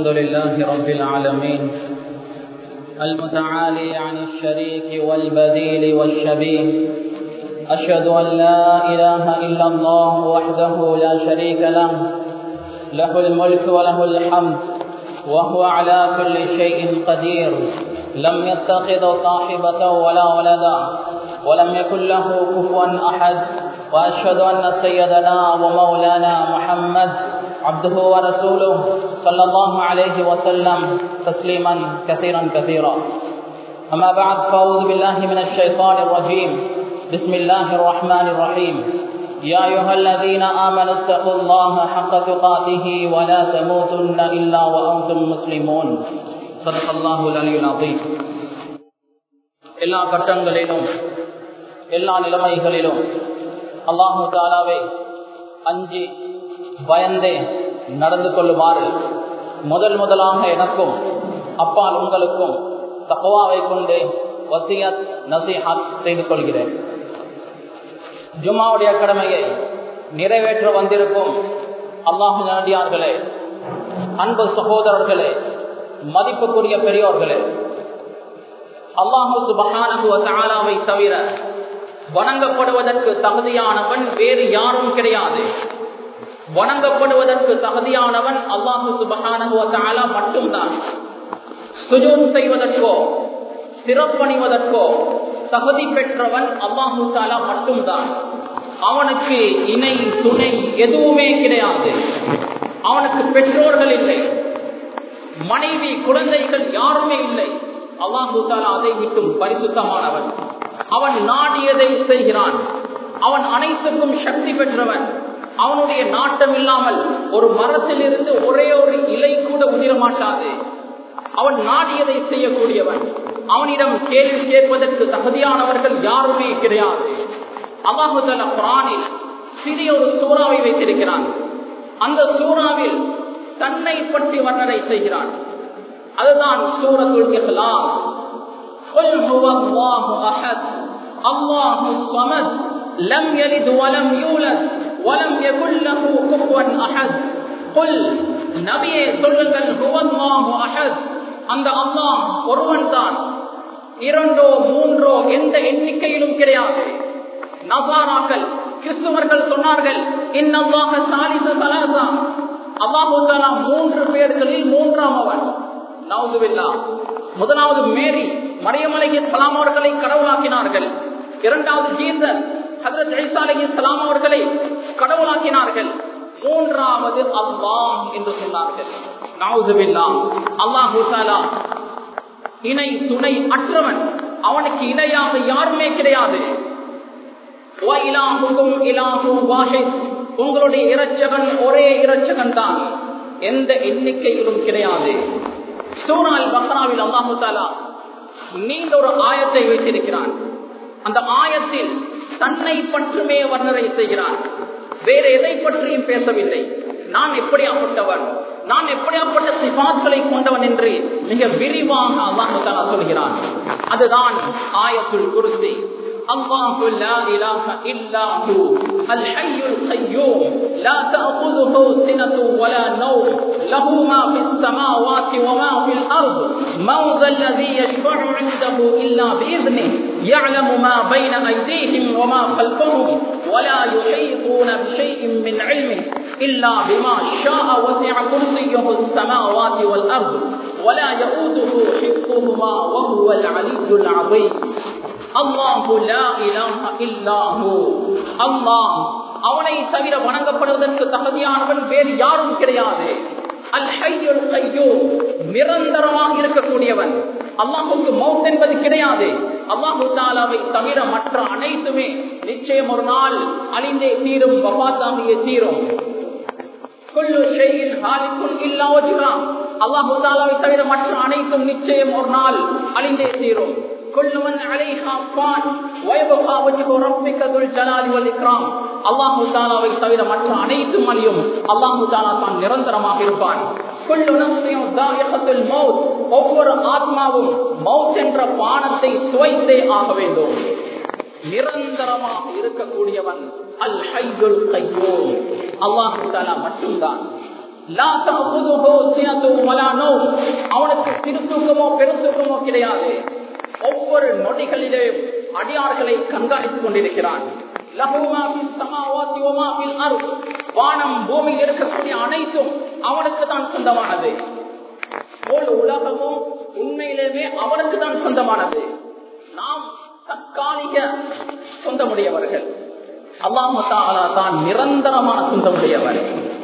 الحمد لله رب العالمين المتعالي عن الشريك والبديل والشبيه أشهد أن لا إله إلا الله وحده لا شريك له له الملك وله الحمد وهو على كل شيء قدير لم يتخذ صاحبة ولا ولدا ولم يكن له كفوا أحد وأشهد أن سيدنا ومولانا محمد عبده ورسوله صلى الله عليه وسلم تسليما كثيرا كثيرا أما بعد فأعوذ بالله من الشيطان الرجيم بسم الله الرحمن الرحيم يا أيها الذين آمنوا اتقوا الله حق تقاته ولا تموتن إلا وأنتم مسلمون صدق الله العلي العظيم எல்லா கட்டங்களிலும் எல்லா நிலைமைகளிலும் அல்லாஹு தாலாவை அஞ்சி பயந்தே நடந்து கொள்ளுமாறு முதல் முதலாக எனக்கும் அப்பால் உங்களுக்கும் தகவாவை கொண்டு வசியத் நசிஹத் செய்து கொள்கிறேன் ஜும்மாவுடைய கடமையை நிறைவேற்ற வந்திருக்கும் அல்லாஹு நடிகார்களே அன்பு சகோதரர்களே மதிப்புக்குரிய பெரியோர்களே அல்லாஹு சுபகானவை தவிர வணங்கப்படுவதற்கு தகுதியானவன் வேறு யாரும் கிடையாது வணங்கப்படுவதற்கு தகுதியானவன் அல்லாஹு சுபகான மட்டும்தான் சுஜூம் செய்வதற்கோ சிறப்பணிவதற்கோ தகுதி பெற்றவன் அல்லாஹு தாலா மட்டும்தான் அவனுக்கு இணை துணை எதுவுமே கிடையாது அவனுக்கு பெற்றோர்கள் இல்லை மனைவி குழந்தைகள் யாருமே இல்லை அல்லாஹு தாலா அதை விட்டும் பரிசுத்தமானவன் அவன் நாடியதை செய்கிறான் அவன் அனைத்துக்கும் சக்தி பெற்றவன் அவனுடைய நாட்டம் இல்லாமல் ஒரு மரத்தில் இருந்து ஒரே ஒரு இலை கூட உதிர மாட்டாது அவன் நாடியதை செய்யக்கூடியவன் அவனிடம் கேள்வி கேட்பதற்கு தகுதியானவர்கள் யாருமே கிடையாது அல்லாஹுதல குரானில் சிறிய ஒரு சூறாவை வைத்திருக்கிறான் அந்த சூறாவில் தன்னை பற்றி வர்ணனை செய்கிறான் அதுதான் சூரத்துல் இஹ்லாஸ் قل هو الله احد الله الصمد لم يلد ولم يولد ولم يكن له كفوا احد قل நபியே சொல்லுங்கள் هو الله احد அந்த அல்லாஹ் ஒருவன் தான் இரண்டோ மூன்றோ எந்த எண்ணிக்கையிலும் கிடையாது நசாராக்கள் கிறிஸ்துவர்கள் சொன்னார்கள் இன்னல்லாக சாலிசு சலாசா அல்லாஹு தாலா மூன்று பேர்களில் மூன்றாம் அவன் நவுதுவில்லா முதலாவது மேரி மரியமலைக்கு சலாம் அவர்களை கடவுளாக்கினார்கள் இரண்டாவது ஜீசர் ஹசரத் ஐசாலைக்கு சலாம் அவர்களை கடவுளாக்கினார்கள் மூன்றாவது அல்லாஹ் என்று சொன்னார்கள் நவுதுவில்லா அல்லாஹு தாலா இணை துணை அற்றவன் அவனுக்கு இணையாக யாருமே கிடையாது உங்களுடைய இரட்சகன் ஒரே இரட்சகன் தான் எந்த எண்ணிக்கையிலும் கிடையாது சூரால் பக்ராவில் அல்லாஹு தாலா நீண்ட ஒரு ஆயத்தை வைத்திருக்கிறான் அந்த ஆயத்தில் தன்னை பற்றுமே வர்ணனை செய்கிறான் வேற எதை பற்றியும் பேசவில்லை நான் எப்படியாப்பட்டவன் நான் எப்படியாப்பட்ட சிபாத்களை கொண்டவன் என்று மிக விரிவாக அல்லாஹு தாலா சொல்கிறான் அதுதான் ஆயத்துள் குருசி الله لا إله إلا هو الحي القيوم لا تأخذه سنة ولا نوم له ما في السماوات وما في الأرض من ذا الذي يشفع عنده إلا بإذنه يعلم ما بين أيديهم وما خلفهم ولا يحيطون بشيء من علمه إلا بما شاء وسع كرسيه السماوات والأرض ولا يؤوده حفظهما وهو العلي العظيم அல்லாஹு லா இலாஹ இல்லாஹு அல்லாஹ் அவனை தவிர வணங்கப்படுவதற்கு தகுதியானவன் வேறு யாரும் கிடையாது அல் ஹையுல் கையூம் நிரந்தரமாக இருக்கக்கூடியவன் அல்லாஹுக்கு மவுத் என்பது கிடையாது அல்லாஹு தாலாவை தவிர மற்ற அனைத்துமே நிச்சயம் ஒரு நாள் அழிந்தே தீரும் வபாத்தாகிய தீரும் குல்லு ஷையின் ஹாலிக்குல் இல்லா வஜ்ஹா அல்லாஹு தாலாவை தவிர மற்ற அனைத்தும் நிச்சயம் ஒரு நாள் அழிந்தே தீரும் كل من عليها فان ويبقى وجه ربك ذو الجلال والاكرام அல்லாஹு தாலாவை தவிர மற்ற அனைத்தும் அழியும் அல்லாஹு தாலா தான் நிரந்தரமாக இருப்பான் ஒவ்வொரு ஆத்மாவும் மவுத் என்ற பானத்தை சுவைத்தே ஆக வேண்டும் நிரந்தரமாக இருக்கக்கூடியவன் அல் ஹையுல் கையோம் அல்லாஹு தாலா மட்டும்தான் லா தஅخذஹு சினத்தும் வலா நௌம் அவனுக்கு சிறு தூக்கமோ பெருந்தூக்கமோ கிடையாது ஒவ்வொரு நொடிகளிலே அடியார்களை கண்காணித்துக் கொண்டிருக்கிறான் லஹு மா ஃபிஸ் ஸமாவாத்தி வ மா ஃபில் அர்த் வானம் பூமியில் இருக்கக்கூடிய அனைத்தும் அவனுக்கு தான் சொந்தமானது முழு உலகமும் உண்மையிலேயே அவனுக்கு தான் சொந்தமானது நாம் தற்காலிக சொந்தமுடையவர்கள் அல்லாஹு தாலா தான் நிரந்தரமான சொந்தமுடையவர்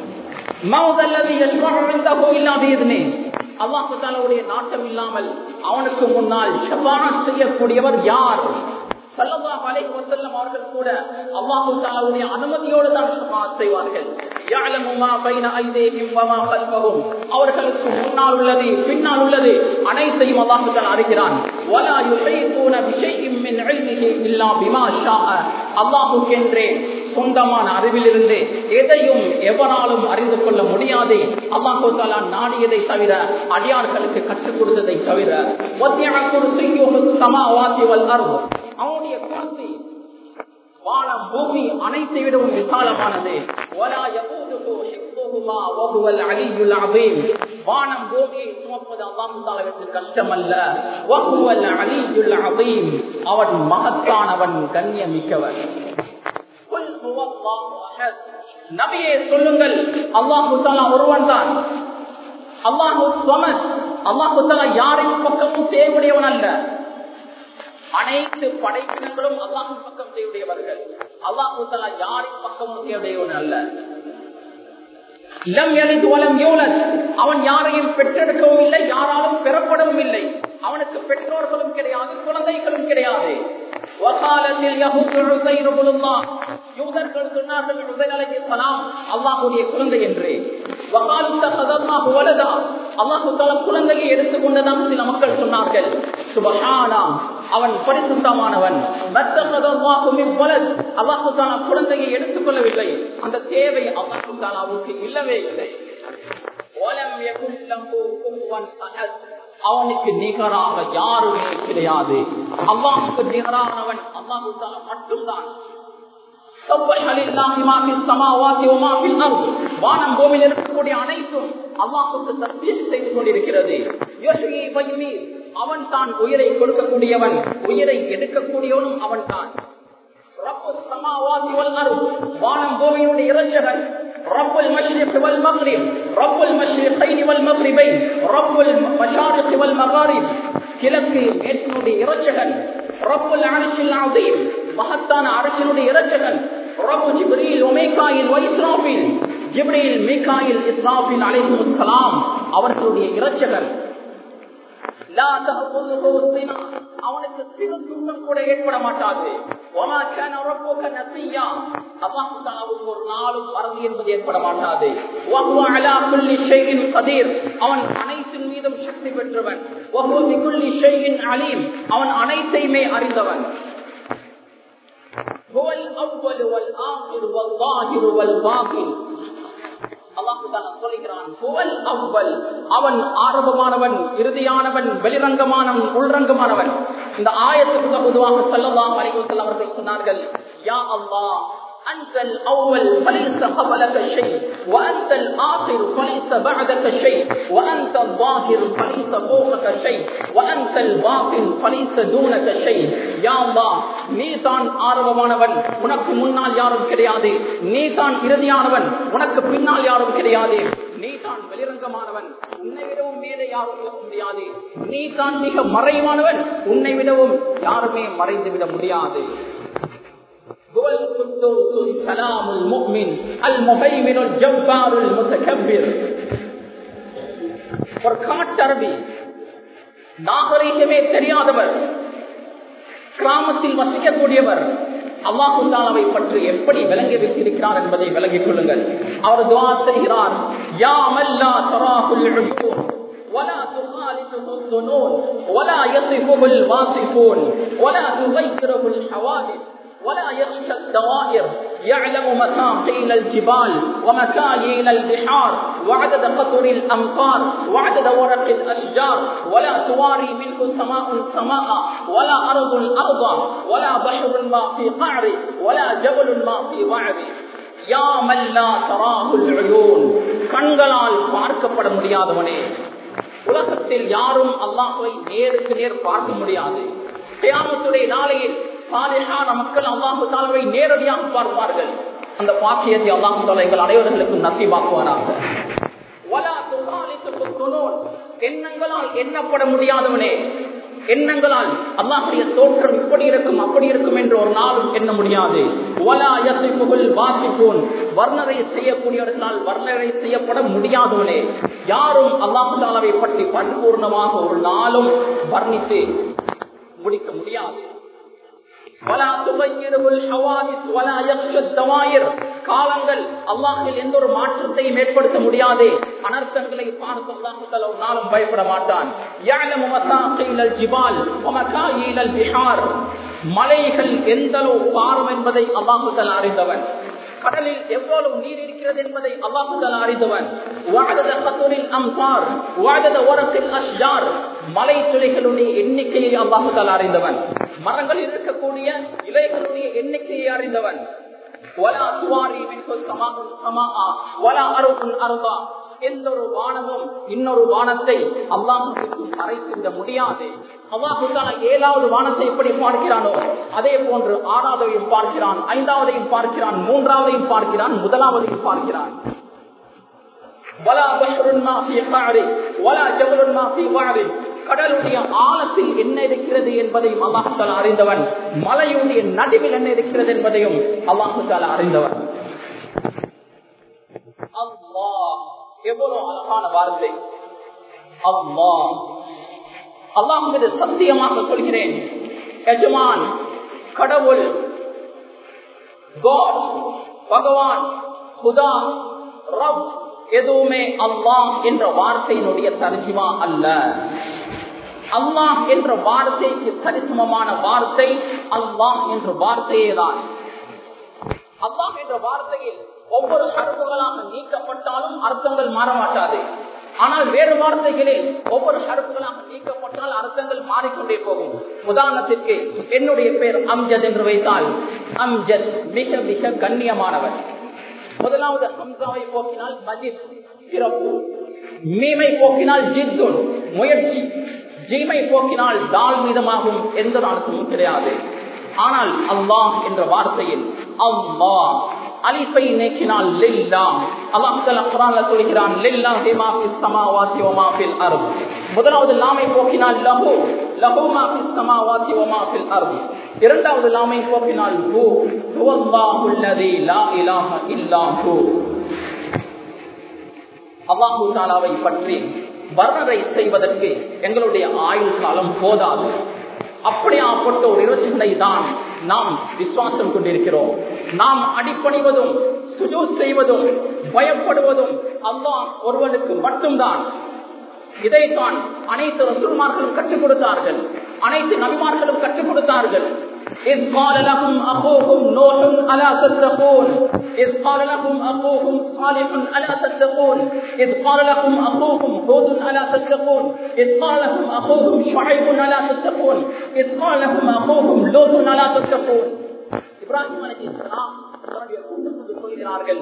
அல்லாஹுடைய நாட்டம் இல்லாமல் அவனுக்கு முன்னால் ஷபானத் செய்யக்கூடியவர் யார் சல்லல்லாஹு அலைஹி வஸல்லம் அவர்கள் கூட அல்லாஹு தஆலாவுடைய அனுமதியோடு தான் ஷஃபாஅத் செய்வார்கள் يعلم ما بين ايديهم وما خلفهم அவர்களுக்கு முன்னால் உள்ளது பின்னால் உள்ளது அனைத்தையும் அல்லாஹ் தஆலா அறிகிறான் ولا يحيطون بشيء من علمه الا بما شاء அல்லாஹ்வுக்கென்றே சொந்தமான அறிவிலிருந்து எதையும் எவராலும் அறிந்து கொள்ள முடியாது அல்லாஹு தாலா நாடியதை தவிர அடியார்களுக்கு கற்றுக் கொடுத்ததை தவிர அவனுடைய குருசி வானம் பூமி அனைத்தை விடவும் விசாலமானது வானம் பூமியை சுமப்பது அல்லாஹாலவிற்கு கஷ்டம் அல்ல அவன் மகத்தானவன் கண்ணியமிக்கவன் நபியே சொல்லுங்கள் அல்லாஹு தாலா ஒருவன் தான் அல்லாஹு சமத் அல்லாஹு தாலா யாரின் பக்கமும் செய்யக்கூடியவன் அல்ல அனைத்து படைப்பினங்களும் அல்லாஹு பக்கம் செய்யக்கூடியவர்கள் அல்லாஹு தாலா யாரின் பக்கமும் செய்யக்கூடியவன் அல்ல லம் எளிது வலம் யூலத் அவன் யாரையும் பெற்றெடுக்கவும் இல்லை யாராலும் பெறப்படவும் இல்லை அவனுக்கு பெற்றோர்களும் கிடையாது குழந்தைகளும் கிடையாது யூதர்கள் சொன்னார்கள் அல்லாஹுடைய குழந்தை என்று அல்லாஹு குழந்தையை எடுத்துக்கொண்டதான் சில மக்கள் சொன்னார்கள் சுபஹானா அவன் பரிசுத்தமானவன் அல்லாஹு தாலா குழந்தையை எடுத்துக்கொள்ளவில்லை அந்த தேவை அல்லாஹு தாலாவுக்கு இல்லவே இல்லை அவனுக்கு நிகராக யாருமே கிடையாது அல்லாஹுக்கு நிகரானவன் அல்லாஹு தாலா மட்டும்தான் வானம் பூமியில் இருக்கக்கூடிய அனைத்தும் அல்லாஹுக்கு தஸ்பீஸ் செய்து கொண்டிருக்கிறது அவன் தான் உயிரை கொடுக்கக்கூடியவன் உயிரை எடுக்கக்கூடியவனும் அவன் தான் வானம் பூமியுடைய இறைச்சகன் رب المشرق والمغرب رب المشرقين والمغربين رب المشارق والمغارب கிழக்கு மேற்கினுடைய இறைச்சகன் ரப்புல் அரசில் அதீம் மகத்தான அரசினுடைய இறைச்சகன் ரப்பு ஜிப்ரீல் ஒமேகாயில் வைஸ்ராஃபில் ஜிப்ரீல் மீகாயில் இஸ்ராஃபில் அலைஹிம் சலாம் அவர்களுடைய இறைச்சகன் அவனுக்கு சிறு தூக்கம் கூட ஏற்பட மாட்டாது ஒரு நாளும் மறதி என்பது ஏற்பட மாட்டாது அவன் அனைத்தின் மீதும் சக்தி பெற்றவன் அலீம் அவன் அனைத்தையுமே அறிந்தவன் هو الأول والآخر والظاهر والباطن அவன் ஆரம்பமானவன் இறுதியானவன் வெளிரங்கமானவன் உள்ரங்கமானவன் இந்த ஆயத்துக்கு பொதுவாக செல்லலாம் அலைவசல் அவர்கள் சொன்னார்கள் யா அல்லா أنت الأول فليس قبلك شيء وأنت الآخر فليس بعدك شيء وأنت الظاهر فليس فوقك شيء وأنت الباطن فليس دونك شيء يا الله நீ தான் ஆரம்பமானவன் உனக்கு முன்னால் யாரும் கிடையாது நீ தான் இறுதியானவன் உனக்கு பின்னால் யாரும் கிடையாது நீ தான் வெளிரங்கமானவன் உன்னை விடவும் மேலே யாரும் இருக்க முடியாது நீ தான் மிக மறைவானவன் உன்னை விடவும் யாருமே மறைந்து விட முடியாது هو القدوس السلام المؤمن المهيمن الجبار المتكبر ஒரு காட்டரபி நாகரீகமே தெரியாதவர் கிராமத்தில் வசிக்கக்கூடியவர் அல்லாஹுல்லாவை பற்றி எப்படி விளங்கி வைத்திருக்கிறார் என்பதை விளங்கிக் கொள்ளுங்கள் அவர் துவா செய்கிறார் யாமல்லா தராகுல் ولا تخالطه الظنون ولا يصفه الواصفون ولا تغيره الحوادث ولا يخشى الدوائر يعلم مكاقيل الجبال ومكاييل البحار وعدد قطر الأمطار وعدد ورق الأشجار ولا تواري منه سماء سماء ولا أرض أرضا ولا بحر ما في قعر ولا جبل ما في وعر يا من لا تراه العيون கண்களால் பார்க்கப்பட முடியாதவனே உலகத்தில் யாரும் அல்லாஹுவை நேருக்கு நேர் பார்க்க முடியாது தியானத்துடைய நாளையில் சாலிஹான மக்கள் அல்லாஹு தாலாவை நேரடியாக பார்ப்பார்கள் அந்த பாக்கியத்தை அல்லாஹு தாலா எங்கள் அனைவர்களுக்கும் நசிவாக்குவாராக எண்ணங்களால் எண்ணப்பட முடியாதவனே எண்ணங்களால் அல்லாஹுடைய தோற்றம் இப்படி இருக்கும் அப்படி இருக்கும் என்று ஒரு நாளும் எண்ண முடியாது வர்ணரை செய்யக்கூடியவர்களால் வர்ணரை செய்யப்பட முடியாதவனே யாரும் அல்லாஹு தாலாவை பற்றி பரிபூர்ணமாக ஒரு நாளும் வர்ணித்து முடிக்க முடியாது காலங்கள் அல்லாஹில் எந்த ஒரு மாற்றத்தையும் ஏற்படுத்த முடியாது அனர்த்தங்களை பார்த்து அல்லாஹுத்தல ஒரு நாளும் பயப்பட மாட்டான் மலைகள் எந்த அளவு பாரும் என்பதை அல்லாஹுத்தல் அறிந்தவன் கடலில் எவ்வளவு நீர் இருக்கிறது என்பதை அல்லாஹுதல் அறிந்தவன் மலை துளைகளுடைய எண்ணிக்கையை அல்லாஹுதல் அறிந்தவன் மரங்களில் இருக்கக்கூடிய இலைகளுடைய எண்ணிக்கையை அறிந்தவன் எந்த ஒரு வானமும் இன்னொரு வானத்தை அல்லாஹுக்கும் மறைத்திட முடியாது அல்லாஹுக்கான ஏழாவது வானத்தை எப்படி பார்க்கிறானோ அதே போன்று ஆறாவதையும் பார்க்கிறான் ஐந்தாவதையும் பார்க்கிறான் மூன்றாவதையும் பார்க்கிறான் முதலாவதையும் பார்க்கிறான் கடலுடைய ஆழத்தில் என்ன இருக்கிறது என்பதையும் அல்லாஹால அறிந்தவன் மலையுடைய நடுவில் என்ன இருக்கிறது என்பதையும் அல்லாஹால அறிந்தவன் அல்லாஹ் எவ்வளவு அழகான வார்த்தை அம்மா அல்லாஹ் மீது சத்தியமாக சொல்கிறேன் எஜமான் கடவுள் God, பகவான் குதா ரப் எதுவுமே அல்லாஹ் என்ற வார்த்தையினுடைய தரிசிமா அல்ல அல்லாஹ் என்ற வார்த்தைக்கு சரிசமமான வார்த்தை அல்லாஹ் என்ற வார்த்தையே தான் அல்லாஹ் என்ற வார்த்தையில் ஒவ்வொரு சரப்புகளாக நீக்கப்பட்டாலும் அர்த்தங்கள் மாறமாட்டாது ஆனால் வேறு வார்த்தைகளில் ஒவ்வொரு சரப்புகளாக நீக்கப்பட்டால் அர்த்தங்கள் மாறிக்கொண்டே போகும் உதாரணத்திற்கு என்னுடைய பேர் அம்ஜத் என்று வைத்தால் அம்ஜத் மிக மிக கண்ணியமானவர் முதலாவது ஹம்சாவை போக்கினால் மஜித் சிறப்பு மீமை போக்கினால் ஜித்துன் முயற்சி ஜீமை போக்கினால் தால் மீதமாகும் எந்த அர்த்தமும் கிடையாது ஆனால் அல்லாஹ் என்ற வார்த்தையில் அல்லாஹ் அலிஃபை நீக்கினால் லில்லா அல்லாஹ் தஆலா குர்ஆன்ல சொல்கிறான் லில்லாஹி மா ஃபிஸ் ஸமாவாதி வ மா ஃபில் அர்த் முதலாவது லாமை போக்கினால் லஹு லஹு மா ஃபிஸ் ஸமாவாதி வ மா ஃபில் அர்த் இரண்டாவது லாமை போக்கினால் ஹு ஹுவல்லாஹு அல்லதி லா இலாஹ இல்லா ஹு அல்லாஹு தாலாவை பற்றி வர்ணனை செய்வதற்கு எங்களுடைய ஆயுள் காலம் போதாது அப்படியாப்பட்ட ஒரு இறைச்சிகளை தான் நாம் விசுவாசம் கொண்டிருக்கிறோம் நாம் அடிப்பணிவதும் சுஜூ செய்வதும் பயப்படுவதும் அல்லாஹ் ஒருவனுக்கு மட்டும்தான் இதைத்தான் அனைத்து ரசூல்மார்களும் கற்றுக் கொடுத்தார்கள் அனைத்து நபிமார்களும் கற்றுக் கொடுத்தார்கள் إذ قال لهم أخوهم نوح ألا تتقون إذ قال لهم أخوهم صالح ألا تتقون إذ قال لهم أخوهم هود ألا تتقون إذ قال لهم أخوهم شعيب ألا تتقون إذ قال لهم أخوهم لوط ألا تتقون إبراهيم عليه السلام சொல்கிறார்கள்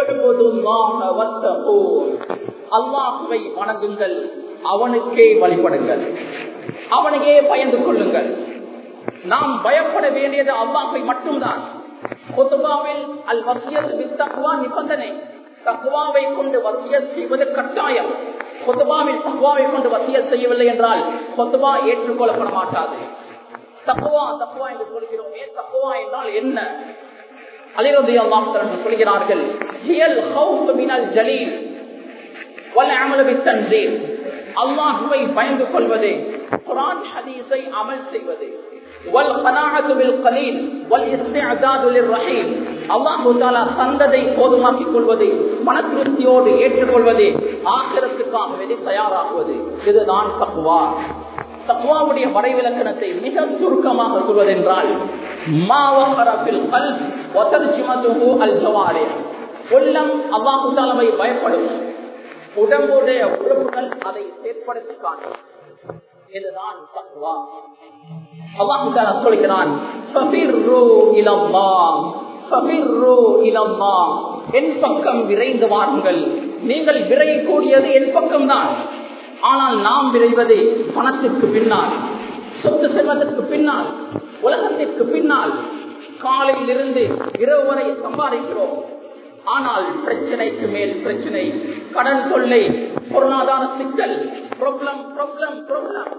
அல்லாஹுவை வணங்குங்கள் அவனுக்கே வழிபடுங்கள் அவனையே பயந்து கொள்ளுங்கள் நாம் பயப்பட வேண்டியது அல்லாஹை மட்டும்தான் அல் நிபந்தனை தக்குவாவை கொண்டு வசிய செய்வது கட்டாயம் கொத்துபாவில் தக்குவாவை கொண்டு வசிய செய்யவில்லை என்றால் கொத்துபா ஏற்றுக்கொள்ளப்பட மாட்டாது தக்குவா தக்குவா என்று சொல்கிறோமே தக்குவா என்றால் என்ன அலிரதி அல்லாஹ் சொல்கிறார்கள் அல்லாஹுவை பயந்து கொள்வது குரான் ஹதீஸை அமல் செய்வது தந்ததை போதுமாக்கிக் கொள்வது மனத்திருப்தியோடு ஏற்றுக்கொள்வது ஆசிரத்துக்காக தயாராகுவது இதுதான் தக்குவா தக்குவாவுடைய வரைவிலக்கணத்தை மிக சுருக்கமாக சொல்வதென்றால் உள்ளம் அல்லாஹு தாலவை பயப்படும் உடம்புடைய உறுப்புகள் அதை ஏற்படுத்தி காணும் இதுதான் தக்குவா அல்லாஹு தாலா சொல்கிறான் என் பக்கம் விரைந்து வாருங்கள் நீங்கள் விரையக்கூடியது என் பக்கம்தான் ஆனால் நாம் விரைவது பணத்திற்கு பின்னால் சொத்து செல்வதற்கு பின்னால் உலகத்திற்கு பின்னால் காலையில் இருந்து இரவு வரை சம்பாதிக்கிறோம் ஆனால் பிரச்சனைக்கு மேல் பிரச்சனை கடன் தொல்லை பொருளாதார சிக்கல் ப்ராப்ளம் ப்ராப்ளம் ப்ராப்ளம்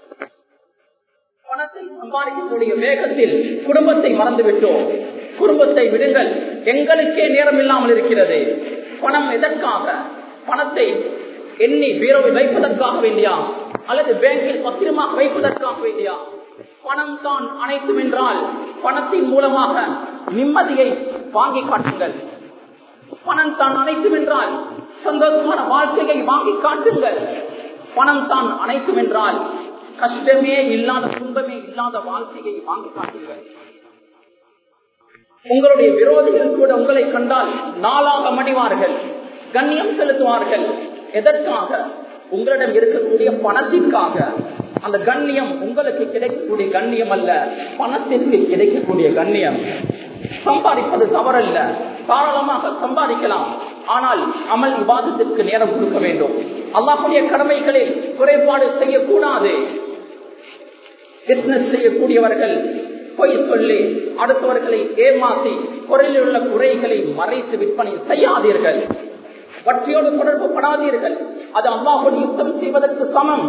பணத்தை சம்பாதிக்கக்கூடிய வேகத்தில் குடும்பத்தை மறந்துவிட்டோம் குடும்பத்தை விடுங்கள் எங்களுக்கே நேரம் இல்லாமல் இருக்கிறது பணம் எதற்காக பணத்தை எண்ணி பீரோவில் வைப்பதற்காக வேண்டியா அல்லது பேங்கில் பத்திரமாக வைப்பதற்காக வேண்டியா பணம் தான் அனைத்தும் என்றால் பணத்தின் மூலமாக நிம்மதியை வாங்கி காட்டுங்கள் பணம் தான் அனைத்தும் என்றால் சந்தோஷமான வாழ்க்கையை வாங்கி காட்டுங்கள் பணம் தான் அனைத்தும் என்றால் கஷ்டமே இல்லாத துன்பமே இல்லாத வாழ்க்கையை வாங்கி காட்டுங்கள் உங்களுடைய விரோதிகள் கூட உங்களை கண்டால் நாளாக மடிவார்கள் கண்ணியம் செலுத்துவார்கள் எதற்காக உங்களிடம் இருக்கக்கூடிய பணத்திற்காக அந்த கண்ணியம் உங்களுக்கு கிடைக்கக்கூடிய கண்ணியம் அல்ல பணத்திற்கு கிடைக்கக்கூடிய கண்ணியம் சம்பாதிப்பது தவறல்ல தாராளமாக சம்பாதிக்கலாம் ஆனால் அமல் விவாதத்திற்கு நேரம் கொடுக்க வேண்டும் அல்லாஹுடைய கடமைகளில் குறைபாடு செய்யக்கூடாது பிசினஸ் செய்யக்கூடியவர்கள் பொய் சொல்லி அடுத்தவர்களை ஏமாற்றி குறையில் உள்ள குறைகளை மறைத்து விற்பனை செய்யாதீர்கள் வட்டியோடு தொடர்பு படாதீர்கள் அது அல்லாஹோடு யுத்தம் செய்வதற்கு சமம்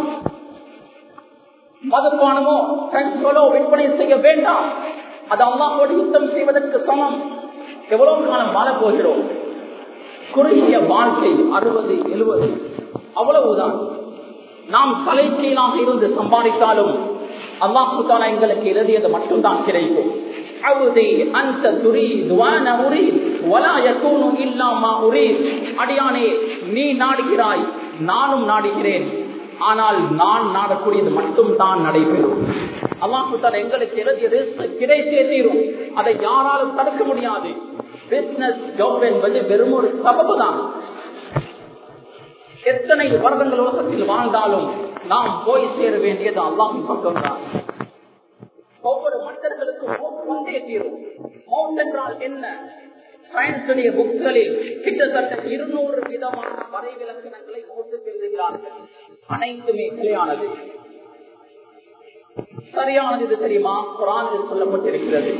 மதுபானமோ கண்களோ விற்பனை செய்ய வேண்டாம் அது அல்லாஹோடு யுத்தம் செய்வதற்கு சமம் எவ்வளவு காலம் வாழ போகிறோம் குறுகிய வாழ்க்கை அறுபது எழுபது அவ்வளவுதான் நாம் தலைக்கீழாக இருந்து சம்பாதித்தாலும் அல்லாஹு தாலா எங்களுக்கு எழுதியது மட்டும்தான் கிடைக்கும் அடியானே நீ நாடுகிறாய் நானும் நாடுகிறேன் ஆனால் நான் நாடக்கூடியது மட்டும் தான் நடைபெறும் அல்லாஹு தாலா எங்களுக்கு எழுதியது கிடைத்தே தீரும் அதை யாராலும் தடுக்க முடியாது பிசினஸ் ஜாப் என்பது வெறும் ஒரு சபபு தான் எத்தனை வருடங்கள் உலகத்தில் வாழ்ந்தாலும் நாம் போய் சேர வேண்டியது அல்லாஹின் பக்கம் தான் ஒவ்வொரு மனிதர்களுக்கும் வந்தே தீரும் மவுண்ட் என்றால் என்ன சயின்ஸுடைய புக்களில் கிட்டத்தட்ட இருநூறு விதமான வரை விளக்கணங்களை போட்டு எழுதுகிறார்கள் அனைத்துமே கிளையானது சரியானது இது தெரியுமா குரானில் சொல்லப்பட்டிருக்கிறது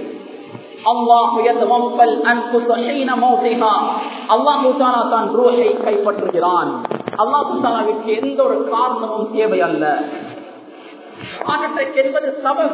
கைப்பற்றுகிறான் அல்லாஹுக்கு எந்த ஒரு காரணமும் தேவை அல்ல என்பது சபம்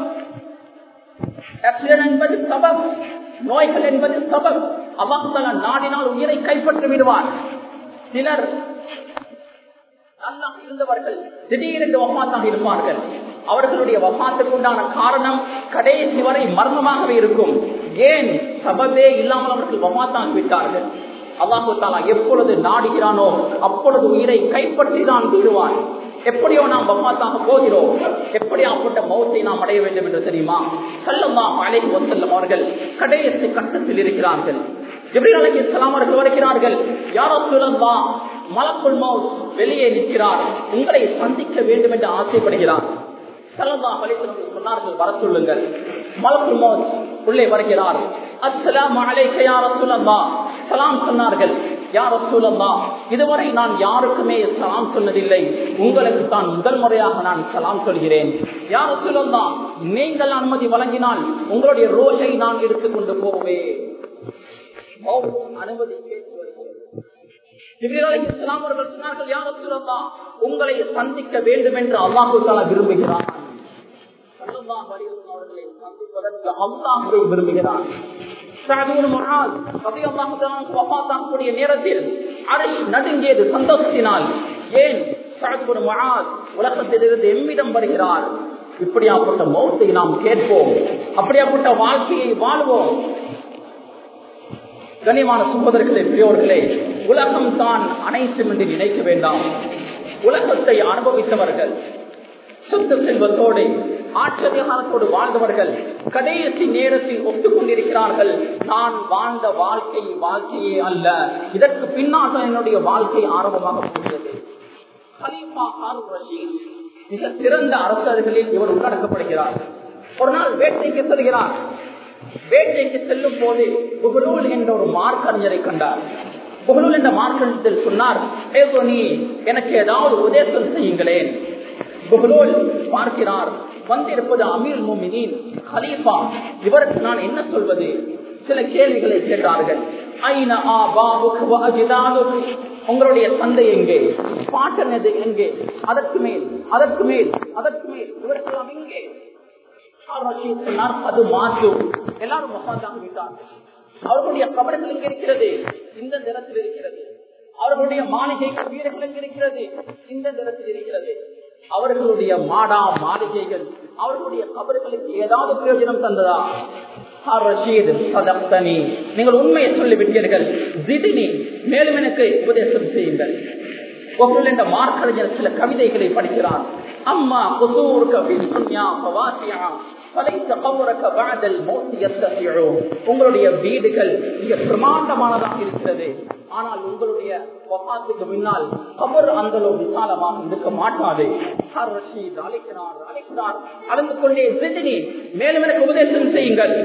என்பது சபம் நோய்கள் என்பது சபம் அல்லாஹால நாடினால் உயிரை கைப்பற்றி விடுவார் சிலர் நல்லா இருந்தவர்கள் திடீரென்று வஃபாத்தாக இருப்பார்கள் அவர்களுடைய வஃபாத்துக்கு உண்டான காரணம் கடைசி வரை மர்மமாகவே இருக்கும் ஏன் சபபே இல்லாமல் அவர்கள் வஃபாத்தாக விட்டார்கள் அல்லாஹு தாலா எப்பொழுது நாடுகிறானோ அப்பொழுது உயிரை கைப்பற்றி தான் தீருவான் எப்படியோ நாம் வஃபாத்தாக போகிறோம் எப்படியாப்பட்ட மௌத்தை நாம் அடைய வேண்டும் என்று தெரியுமா செல்லம்மா அலை செல்லும் அவர்கள் கடைசி கட்டத்தில் இருக்கிறார்கள் எப்படி அலைக்கு அவர்கள் வருகிறார்கள் யாரோ சொல்லம்பா மலக்குள் மவுத் வெளியே நிற்கிறார் உங்களை சந்திக்க வேண்டும் என்று ஆசைப்படுகிறார் சலமா சொன்னார்கள் வர சொல்லுங்கள் மலக்குள் மவுத் உள்ளே வருகிறார் அஸ்லாம் அலைக்க யார சொல்லம்பா சலாம் சொன்னார்கள் யார சொல்லம்பா இதுவரை நான் யாருக்குமே சலாம் சொன்னதில்லை உங்களுக்கு தான் முதல் முறையாக நான் சலாம் சொல்கிறேன் யார சொல்லம்பா நீங்கள் அனுமதி வழங்கினால் உங்களுடைய ரோஷை நான் எடுத்துக்கொண்டு போவேன் அனுமதி சொன்னார்கள் யார சொல்லம்பா உங்களை சந்திக்க வேண்டும் என்று அல்லாஹு தாலா விரும்புகிறான் விரும்புகிறான் நேரத்தில் அறை நடுங்கியது சந்தோஷத்தினால் ஏன் உலகத்திலிருந்து எம்மிடம் வருகிறார் இப்படியாப்பட்ட மௌத்தை நாம் கேட்போம் அப்படியாப்பட்ட வாழ்க்கையை வாழ்வோம் கனிமான சும்பதர்களே பெரியோர்களே உலகம் தான் அனைத்தும் என்று நினைக்க வேண்டாம் உலகத்தை அனுபவித்தவர்கள் சொத்து செல்வத்தோடு ஆட்சதிகாரத்தோடு வாழ்ந்தவர்கள் கடைசி நேரத்தில் ஒத்துக்கொண்டிருக்கிறார்கள் நான் வாழ்ந்த வாழ்க்கை வாழ்க்கையே அல்ல இதற்கு பின்னாக என்னுடைய வாழ்க்கை ஆரம்பமாக போகிறது மிக சிறந்த அரசர்களில் இவர் உள்ளடக்கப்படுகிறார் ஒரு நாள் வேட்டைக்கு செல்கிறார் வேட்டைக்கு செல்லும் போது புகழூல் என்ற ஒரு மார்க்கறிஞரை கண்டார் புகழூல் என்ற மார்க்கறிஞர் சொன்னார் ஏதோ நீ எனக்கு ஏதாவது உபதேசம் செய்யுங்களேன் புகழூல் பார்க்கிறார் வந்திருப்பது அமீர் மோமினின் ஹலீஃபா இவருக்கு நான் என்ன சொல்வது சில கேள்விகளை கேட்டார்கள் ஐன ஆ பாபுக்கு வஅஜிதாதுக். உங்களுடைய தந்தை எங்கே பாட்டன் எது எங்கே அதற்கு மேல் அதற்கு மேல் அதற்கு மேல் இவருக்கெல்லாம் எங்கே ஆர் ரஷீத் சொன்னார், அது மாற்று எல்லாரும் மகாந்தாக விட்டார்கள் அவர்களுடைய கபடங்கள் எங்க இருக்கிறது இந்த நிறத்தில் இருக்கிறது அவர்களுடைய மாளிகை வீடுகள் எங்க இருக்கிறது இந்த நிறத்தில் இருக்கிறது அவர்களுடைய மாடா மாளிகைகள் அவர்களுடைய கபர்களுக்கு ஏதாவது பிரயோஜனம் தந்ததா ஆர் ரஷீத் சதப்தனி நீங்கள் உண்மையை சொல்லிவிட்டீர்கள் ஜிதினி மேலும் எனக்கு உபதேசம் செய்யுங்கள் ஒவ்வொரு என்ற மார்க்கறிஞர் சில கவிதைகளை படிக்கிறார் அம்மா குசூருக்க பின்யா பவாசியா பலைத்த கவுரக்க வாதல் மோசி எத்தகையோ உங்களுடைய வீடுகள் மிக பிரமாண்டமானதாக இருக்கிறது ஆனால் உங்களுடைய வபாத்துக்கு முன்னால் கபர் அந்த விசாலமாக இருக்க மாட்டாது ஹர் ரஷீத் அழைக்கிறார் அழைக்கிறார் அளந்து கொண்டே சிந்தினி மேலும் எனக்கு உபதேசம் செய்யுங்கள்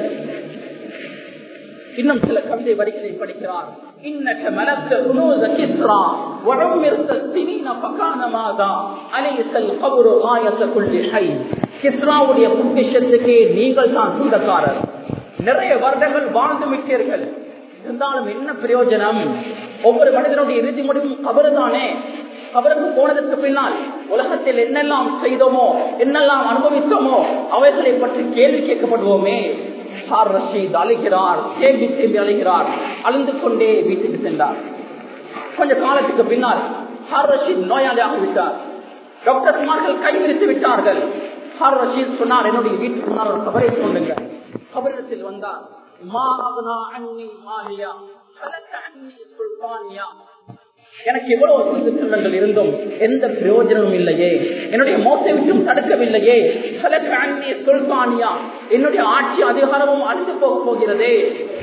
இன்னும் சில கவிதை வரிகளை படிக்கிறார் இன்னக்க மலக்க குனூத கிஸ்ரா வடமிருந்த சினீன பகான மாதா அலைசல் கபுரு ஆயத்த குள்ளி ஹை கிஸ்ராவுடைய பொக்கிஷத்துக்கு நீங்கள் தான் சொந்தக்காரர் நிறைய வருடங்கள் வாழ்ந்து விட்டீர்கள் இருந்தாலும் என்ன பிரயோஜனம் ஒவ்வொரு மனிதனுடைய இறுதி முடிவும் கபரு தானே அவருக்கு போனதற்கு பின்னால் உலகத்தில் என்னெல்லாம் செய்தோமோ என்னெல்லாம் அனுபவித்தோமோ அவைகளை பற்றி கேள்வி கேட்கப்படுவோமே சார் ரஷீத் அழைக்கிறார் தேம்பி தேம்பி அழைக்கிறார் அழுந்து கொண்டே வீட்டுக்கு சென்றார் கொஞ்ச காலத்துக்கு பின்னால் ஹார் ரஷீத் நோயாளியாக விட்டார் டாக்டர்மார்கள் கைவிரித்து விட்டார்கள் ஹார் ரஷீத் சொன்னார் என்னுடைய வீட்டுக்கு முன்னால் ஒரு கபரை சொல்லுங்க கபரிடத்தில் வந்தார் மா அக்னா அன்னி மாலியா ஹலக்க அன்னி சுல்தானியா எனக்கு எவ்வளவு சொந்த செல்வங்கள் இருந்தும் எந்த பிரயோஜனமும் இல்லையே என்னுடைய மோசை விட்டும் தடுக்கவில்லையே ஹலக்க அன்னி சுல்தானியா என்னுடைய ஆட்சி அதிகாரமும் அழிந்து போக போகிறதே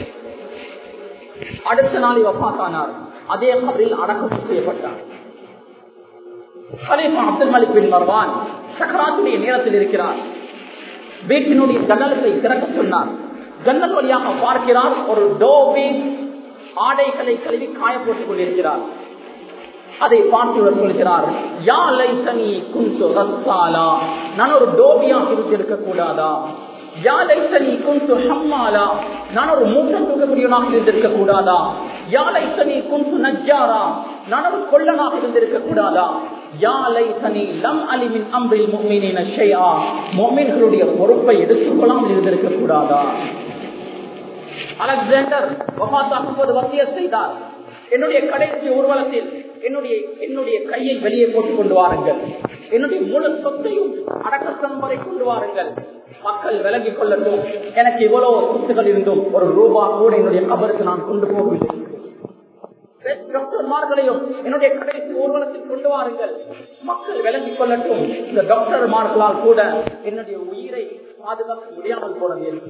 அடுத்த நாள் வப்பாத்தானார் அதே கபரில் அடக்கம் செய்யப்பட்டார் ஹலீஃபா அப்துல் மலிக் பின் மர்வான் சக்கராத்துடைய நேரத்தில் இருக்கிறார் வீட்டினுடைய ஜன்னலத்தை திறக்க சொன்னார் ஜன்னல் வழியாக பார்க்கிறார் ஒரு டோபி ஆடைகளை கழுவி காய போட்டுக் கொண்டிருக்கிறார் அதை பார்த்து சொல்கிறார் யா லைசனி குந்து ரத்தாலா நான் ஒரு டோபியாக இருந்திருக்க கூடாதா யா லைசனி குந்து ஹம்மாலா நான் ஒரு மூட்டை தூக்கக்கூடியவனாக இருந்திருக்க கூடாதா யா லைசனி குந்து நஜ்ஜாரா நான் ஒரு கொள்ளனாக இருந்திருக்க கூடாதா யா லைசனி லம் அலிமின் அம்பில் முக்மினின் ஷையா மொமின்களுடைய பொறுப்பை எடுத்துக்கொள்ளாமல் இருந்திருக்க கூடாதா அலெக்சாண்டர் வபாத்தாக்கும் போது வசிய செய்தார் என்னுடைய கடைசி ஊர்வலத்தில் என்னுடைய என்னுடைய கையை வெளியே போட்டுக் கொண்டு வாருங்கள் என்னுடைய முழு சொத்தையும் அடக்கத்தம் வரை கொண்டு வாருங்கள் மக்கள் விலகிக் கொள்ளட்டும் எனக்கு இவ்வளவு சொத்துகள் இருந்தும் ஒரு ரூபா கூட என்னுடைய கபருக்கு நான் கொண்டு போகவில்லை டாக்டர்மார்களையும் என்னுடைய கடைசி ஊர்வலத்தில் கொண்டு வாருங்கள் மக்கள் விலகிக் கொள்ளட்டும் இந்த டாக்டர்மார்களால் கூட என்னுடைய உயிரை பாதுகாக்க முடியாமல் போனது இருக்கு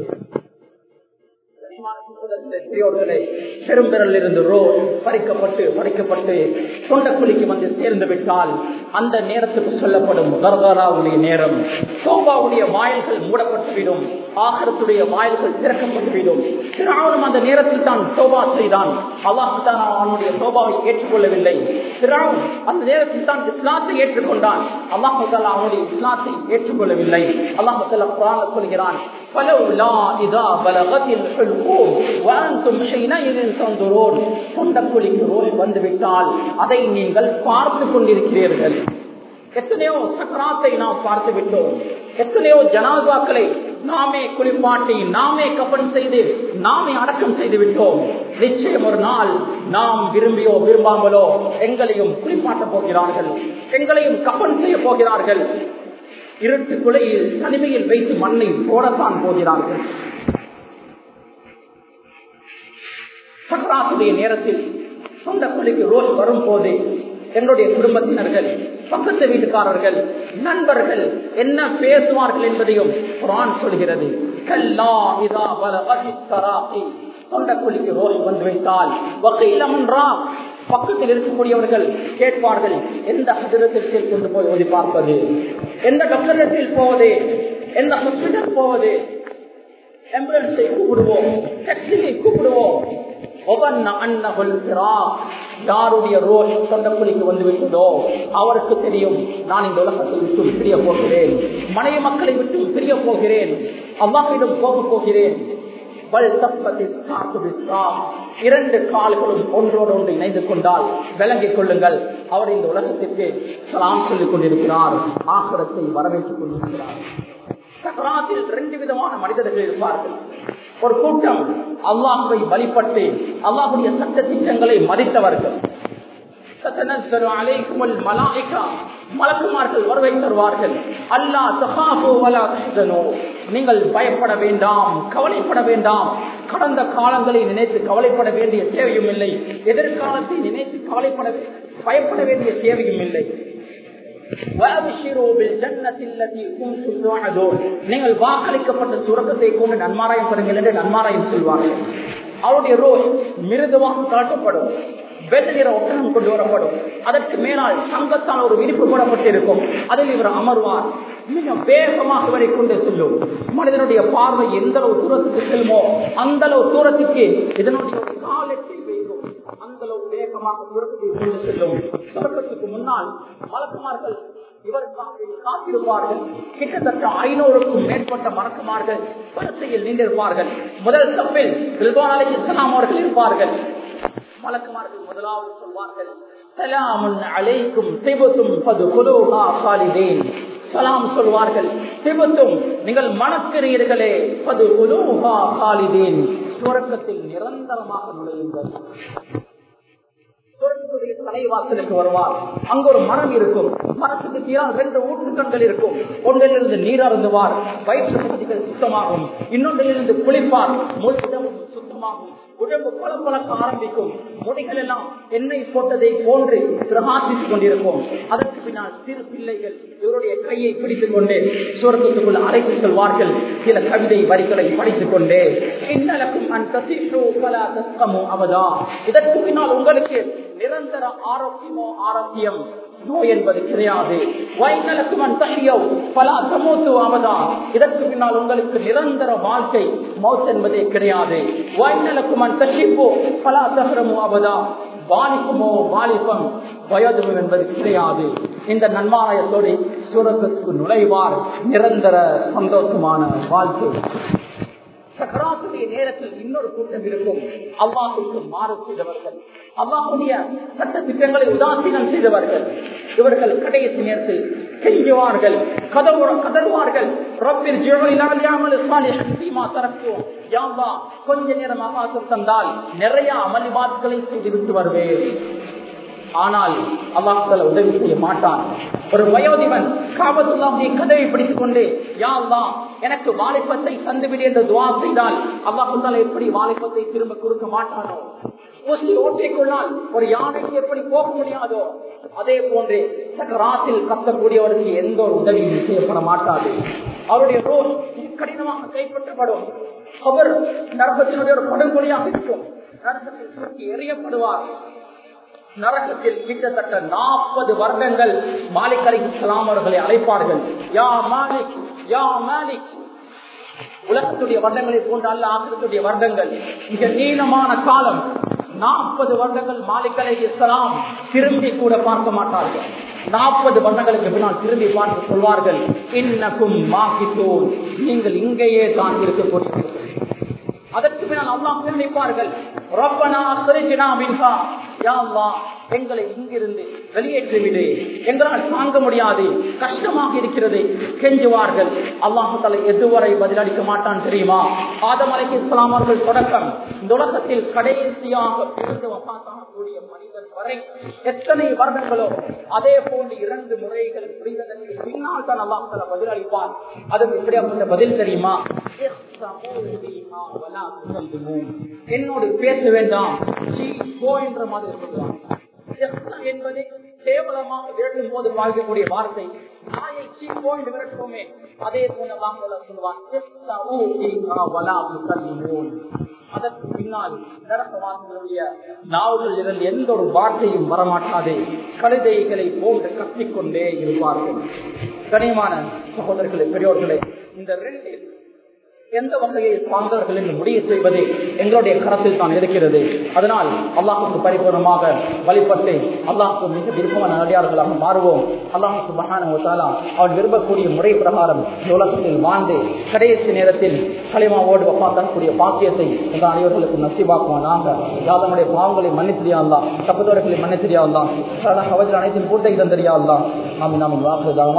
பெரும்பெறல் இருந்து ரோட் பறிக்கப்பட்டு பறிக்கப்பட்டு தொண்டக்குழிக்கு வந்து சேர்ந்து விட்டால் அந்த நேரத்துக்கு சொல்லப்படும் கர்காராவுடைய நேரம் சோபாவுடைய வாயில்கள் மூடப்பட்டுவிடும் ஆகரத்துடைய வாயில்கள் திறக்கப்பட்டுவிடும் திராவணம் அந்த நேரத்தில் தான் சோபா செய்தான் அல்லாஹான் அவனுடைய சோபாவை ஏற்றுக்கொள்ளவில்லை திராவன் அந்த நேரத்தில் தான் இஸ்லாத்தை ஏற்றுக்கொண்டான் அல்லாஹால அவனுடைய இஸ்லாத்தை ஏற்றுக்கொள்ளவில்லை அல்லாஹால குரான் சொல்கிறான் فلولا إذا بلغت الحلقوم وأنتم حينئذ تنظرون தொண்டக்குழிக்கு ரோல் வந்துவிட்டால் அதை நீங்கள் பார்த்து கொண்டிருக்கிறீர்கள் எத்தனையோ சக்கராத்தை நாம் பார்த்து விட்டோம் எத்தனையோ ஜனாதாக்களை நாமே குளிப்பாட்டி நாமே கப்பன் செய்து நாமே அடக்கம் செய்து விட்டோம் நிச்சயம் ஒரு நாள் நாம் விரும்பியோ விரும்பாமலோ எங்களையும் குளிப்பாட்ட போகிறார்கள் எங்களையும் கப்பன் செய்ய போகிறார்கள் இருட்டு குலையில் தனிமையில் வைத்து மண்ணை போடத்தான் போகிறார்கள் சக்கராத்துடைய நேரத்தில் சொந்த குழிக்கு ரோல் வரும் போதே என்னுடைய குடும்பத்தினர்கள் பக்கத்து வீட்டுக்காரர்கள் நண்பர்கள் என்ன பேசுவார்கள் என்பதையும் குரான் சொல்கிறது கல்லா இதா பல வகித்தராகி தொண்டக்குழிக்கு ரோல் வந்து வைத்தால் வகையிலமன்றா பக்கத்தில் இருக்கக்கூடியவர்கள் கேட்பார்கள் எந்த ஹதிரத்திற்கு கொண்டு போய் ஓதி பார்ப்பது எந்த டாக்டரத்தில் போவது எந்த ஹாஸ்பிட்டல் போவது ஆம்புலன்ஸை கூப்பிடுவோம் டாக்ஸியை கூப்பிடுவோம் யாருடைய ரோல் தொண்டக்குழிக்கு வந்து விட்டதோ அவருக்கு தெரியும் நான் இந்த உலகத்தை விட்டு பிரிய போகிறேன் மனைவி மக்களை விட்டு பிரிய போகிறேன் அவ்வாவிடம் போக போகிறேன் இரண்டு கால்களும் ஒன்றோடு ஒன்று இணைந்து கொண்டால் விளங்கிக் கொள்ளுங்கள் அவர் இந்த உலகத்திற்கு சலாம் சொல்லிக் கொண்டிருக்கிறார் ஆசிரத்தை வரவேற்றுக் கொண்டிருக்கிறார் சக்கராத்தில் ரெண்டு விதமான மனிதர்கள் இருப்பார்கள் ஒரு கூட்டம் அல்லாஹுவை வழிபட்டு அல்லாஹுடைய சட்ட திட்டங்களை மதித்தவர்கள் மலக்குமார்கள் வருவை தருவார்கள் அல்லா நீங்கள் பயப்பட வேண்டாம் கவலைப்பட வேண்டாம் கடந்த காலங்களை நினைத்து கவலைப்பட வேண்டிய தேவையும் இல்லை எதிர்காலத்தை நினைத்து கவலைப்பட பயப்பட வேண்டிய தேவையும் இல்லை நீங்கள் வாக்களிக்கப்பட்ட சுரக்கத்தை கொண்டு நன்மாராயம் பெறுங்கள் என்று நன்மாராயம் சொல்வார்கள் அவருடைய ரோல் மிருதுவாக காட்டப்படும் வெள்ள நிற ஒட்டகம் கொண்டு வரப்படும் அதற்கு மேலால் சங்கத்தால் ஒரு விரிப்பு போடப்பட்டிருக்கும் அதில் இவர் அமர்வார் மிக வேகமாக வரை கொண்டு செல்லும் மனிதனுடைய பார்வை எந்த அளவு தூரத்துக்கு செல்லுமோ அந்த அளவு தூரத்துக்கு இதனுடைய காலத்தை வைக்கும் அந்த அளவு வேகமாக தூரத்துக்கு கொண்டு செல்லும் சுரக்கத்துக்கு முன்னால் மலக்குமார்கள் இவருக்காக காத்திருப்பார்கள் கிட்டத்தட்ட ஐநூறுக்கும் மேற்பட்ட மறக்குமார்கள் வரிசையில் நின்றிருப்பார்கள் முதல் தப்பில் ரில்வான் அலி இஸ்லாம் அவர்கள் இருப்பார்கள் மலக்குமார்கள் முதலாவது சொல்வார்கள் சலாமுன் அலைக்கும் திபுத்தும் பது குலோகா சாலிதேன் சலாம் சொல்வார்கள் திபுத்தும் நீங்கள் மணக்கிறீர்களே பது குலோகா சாலிதேன் சுரக்கத்தில் நிரந்தரமாக நுழையுங்கள் சுரங்கத்துடைய தலைவாசலுக்கு வருவார் அங்க ஒரு மரம் இருக்கும் மரத்துக்கு கீழால் ரெண்டு ஊற்றுக்கண்கள் இருக்கும் ஒன்றிலிருந்து நீர் அருந்துவார் வயிற்று பகுதிகள் சுத்தமாகும் இன்னொன்றிலிருந்து குளிப்பார் முழுவதும் சுத்தமாகும் உடம்பு பல பழக்க ஆரம்பிக்கும் முடிகள் எல்லாம் எண்ணெய் போட்டதை போன்று பிரகாசித்துக் கொண்டிருக்கும் அதற்கு பின்னால் சிறு பிள்ளைகள் இவருடைய கையை பிடித்துக் கொண்டு சுரங்கத்துக்குள் அழைத்து செல்வார்கள் சில கவிதை வரிகளை படித்துக் கொண்டே இன்னலக்கும் அவதா இதற்கு பின்னால் உங்களுக்கு நிரந்தர ஆரோக்கியமோ ஆரோக்கியம் நோய் என்பது கிடையாது இதற்கு பின்னால் உங்களுக்கு நிரந்தர வாழ்க்கை மௌத் என்பதே கிடையாது வாலிபமோ வாலிபம் வயோதிபம் என்பது கிடையாது இந்த நன்மாயத்தோடு சூரத்துக்கு நுழைவார் நிரந்தர சந்தோஷமான வாழ்க்கை சக்கராத்துடைய நேரத்தில் இன்னொரு கூட்டம் இருக்கும் அல்லாஹுக்கு மாறு செய்தவர்கள் அல்லாஹுடைய சட்ட திட்டங்களை உதாசீனம் செய்தவர்கள் இவர்கள் கடைசி நேரத்தில் கெஞ்சுவார்கள் கதறுவார்கள் ரப்பில் கொஞ்ச நேரம் அவகாசம் தந்தால் நிறைய அமளிபாத்களை செய்துவிட்டு வருவேன் ஆனால் அல்லாஹால உதவி செய்ய மாட்டான் ஒரு வயோதிபன் காபத்துல்லாவுடைய கதவை பிடித்துக் கொண்டு யாழ்தான் எனக்கு வாலிபத்தை தந்துவிடு என்று துவா செய்தால் அல்லாஹால எப்படி வாலிபத்தை திரும்ப கொடுக்க மாட்டானோ ஊசி ஓட்டிக்கொள்ளால் ஒரு யானைக்கு எப்படி போக முடியாதோ அதே போன்று சக்கராத்தில் கத்தக்கூடியவருக்கு எந்த ஒரு உதவியும் செய்யப்பட மாட்டாது அவருடைய ரோல் கடினமாக கைப்பற்றப்படும் அவர் நரகத்தினுடைய ஒரு படுகொலியாக இருக்கும் நரகத்தில் சுருக்கி எறியப்படுவார் நரகத்தில் கிட்டத்தட்ட நாற்பது வருடங்கள் மாலிக் அலி இஸ்லாம் அவர்களை அழைப்பார்கள் யா மாலிக் யா மாலிக் உலகத்துடைய வருடங்களை போன்ற அல்ல ஆசிரியத்துடைய வருடங்கள் மிக நீளமான காலம் நாற்பது வருடங்கள் மாலிக் அலி இஸ்லாம் திரும்பி கூட பார்க்க மாட்டார்கள் நாற்பது வருடங்களுக்கு பின்னால் திரும்பி பார்த்து சொல்வார்கள் இன்னக்கும் மாக்கித்தோன் நீங்கள் இங்கேயே தான் இருக்கக்கூடிய அதற்கு பின்னால் அல்லாஹ் நினைப்பார்கள் ரப்பனா அஸ்ரிஜ்னா மின்ஹா யா அல்லாஹ் எங்களை இங்கிருந்து வெளியேற்றிவிடு எங்களால் தாங்க முடியாது கஷ்டமாக இருக்கிறது கெஞ்சுவார்கள் அல்லாஹு தலை எதுவரை பதிலளிக்க மாட்டான் தெரியுமா ஆதம் அலைக்கு இஸ்லாம் அவர்கள் தொடக்கம் இந்த உலகத்தில் கடைசியாக பிறந்து வபாத்தாகக்கூடிய மனிதன் வரை எத்தனை வருடங்களோ அதே போன்று இரண்டு முறைகள் புரிந்ததற்கு பின்னால் தான் அல்லாஹ் தலா பதிலளிப்பான் அதுக்கு இப்படியாப்பட்ட பதில் தெரியுமா என்னோடு பேச வேண்டாம் என்ற மாதிரி சொல்லுவாங்க என்பதை கேவலமாக விரட்டும் போது வாழ்க்கக்கூடிய வார்த்தை நாயை சீப்போ என்று விரட்டுவோமே அதே போல சொல்லுவான் அதற்கு பின்னால் நரகவாசிகளுடைய நாவல்கள் இருந்து எந்த ஒரு வார்த்தையும் வரமாட்டாது கழுதைகளை போன்று கத்திக்கொண்டே இருப்பார்கள் கனிமான சகோதரர்களே பெரியோர்களே இந்த ரெண்டு எந்த வகையில் சார்ந்தவர்கள் என்று முடிவு செய்வது எங்களுடைய கரத்தில் தான் இருக்கிறது அதனால் அல்லாஹுக்கு பரிபூர்ணமாக வழிபட்டு அல்லாஹுக்கு மிக விருப்பமான நடிகார்களாக மாறுவோம் அல்லாஹுக்கு மகான அவன் விரும்பக்கூடிய முறை பிரகாரம் உலகத்தில் வாழ்ந்து கடைசி நேரத்தில் களிமாவோடு வப்பாத்தக்கூடிய பாக்கியத்தை இந்த அனைவர்களுக்கு நசிவாக்குவானாக யாதனுடைய பாவங்களை மன்னித்திரியாதான் தப்புதோர்களை மன்னித்திரியாதான் அனைத்தின் பூர்த்தை தந்தரியாதான் நாம் நாம் வாக்குதான்